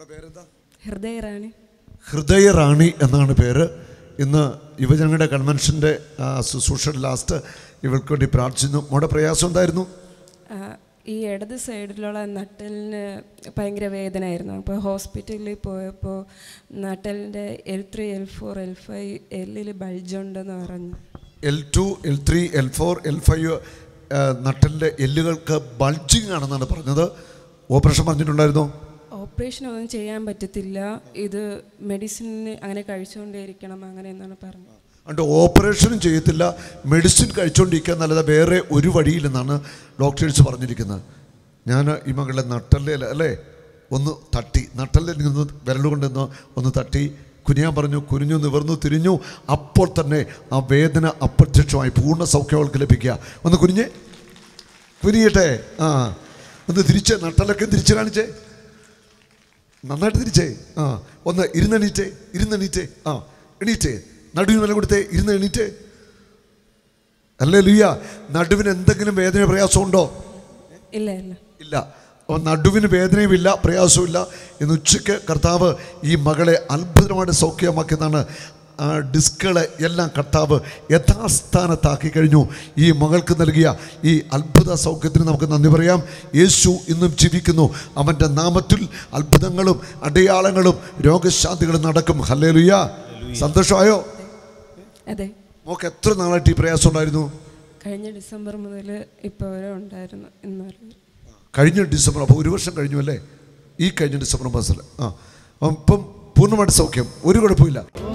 നമ്മുടെ പേരെന്താ ഹൃദയറാണി ഹൃദയറാണി എന്നാണ് പേര് ഇന്ന് യുവജനങ്ങളുടെ കൺവെൻഷൻ്റെ ശുശ്രൂഷ ലാസ്റ്റ് ഇവൾക്ക് വേണ്ടി പ്രാർത്ഥിക്കുന്നു മോടെ പ്രയാസം എന്തായിരുന്നു ആ, ഈ ഇടത് സൈഡിലുള്ള നട്ടലിന് ഭയങ്കര വേദനയായിരുന്നു അപ്പോൾ ഹോസ്പിറ്റലിൽ പോയപ്പോൾ നട്ടലിൻ്റെ L three L four L five എല്ലിൽ ബൾജുണ്ടെന്ന് പറഞ്ഞു L two L three L four L five നട്ടലിൻ്റെ എല്ലുകൾക്ക് ബൾജിങ് ആണെന്നാണ് പറഞ്ഞത് ഓപ്പറേഷൻ പറഞ്ഞിട്ടുണ്ടായിരുന്നോ ഓപ്പറേഷൻ ഒന്നും ചെയ്യാൻ പറ്റത്തില്ല ഇത് മെഡിസിന് അങ്ങനെ കഴിച്ചുകൊണ്ടേയിരിക്കണം അങ്ങനെ എന്നാണ് പറഞ്ഞത് അതുകൊണ്ട് ഓപ്പറേഷനും ചെയ്യത്തില്ല മെഡിസിൻ കഴിച്ചുകൊണ്ടിരിക്കുക എന്നല്ലാതെ വേറെ ഒരു വഴിയില്ലെന്നാണ് ഡോക്ടേഴ്സ് പറഞ്ഞിരിക്കുന്നത് ഞാൻ ഈ മകളുടെ നട്ടല്ലേ അല്ലേ ഒന്ന് തട്ടി നട്ടല്ലേ നിന്ന് വിരലുകൊണ്ട് നിന്ന് ഒന്ന് തട്ടി കുനിയാൻ പറഞ്ഞു കുനിഞ്ഞു നിവർന്നു തിരിഞ്ഞു അപ്പോൾ തന്നെ ആ വേദന അപ്രത്യക്ഷമായി പൂർണ്ണ സൗഖ്യം അവൾക്ക് ലഭിക്കുക ഒന്ന് കുനിഞ്ഞേ കുനിയട്ടെ ആ ഒന്ന് തിരിച്ച് നട്ടലൊക്കെ തിരിച്ച് കാണിച്ചേ നന്നായിട്ട് തിരിച്ചേ ആ ഒന്ന് ഇരുന്നെണീറ്റേ ഇരുന്നെണീറ്റേ ആ എണീറ്റേ നടുവിന് വില കൊടുത്തേ ഇരുന്ന് എണീറ്റേ അല്ലേ ലുയ്യ നടുവിന് എന്തെങ്കിലും വേദന പ്രയാസമുണ്ടോ ഇല്ല ഇല്ല ഇല്ല അപ്പോൾ നടുവിന് വേദനയുമില്ല പ്രയാസവുമില്ല ഇന്ന് ഉച്ചയ്ക്ക് കർത്താവ് ഈ മകളെ അത്ഭുതമായിട്ട് സൗഖ്യമാക്കിയതാണ് ആ ഡിസ്കുകളെ എല്ലാം കർത്താവ് യഥാസ്ഥാനത്താക്കി കഴിഞ്ഞു ഈ മകൾക്ക് നൽകിയ ഈ അത്ഭുത സൗഖ്യത്തിന് നമുക്ക് നന്ദി പറയാം യേശു ഇന്നും ജീവിക്കുന്നു അവൻ്റെ നാമത്തിൽ അത്ഭുതങ്ങളും അടയാളങ്ങളും രോഗശാന്തികളും നടക്കും ഹല്ലേ ലുയ്യ സന്തോഷമായോ അതെ മോക്ക് എത്ര നാളായിട്ട് ഈ പ്രയാസം ഉണ്ടായിരുന്നു കഴിഞ്ഞ ഡിസംബർ മുതൽ ഇപ്പോൾ വരെ ഉണ്ടായിരുന്നു ഇന്ന് വരെ കഴിഞ്ഞ ഡിസംബർ അപ്പോൾ ഒരു വർഷം കഴിഞ്ഞു അല്ലേ ഈ കഴിഞ്ഞ ഡിസംബർ മാസത്തിൽ ആ അപ്പം ഇപ്പം പൂർണ്ണമായിട്ട് സൗഖ്യം ഒരു കുഴപ്പമില്ല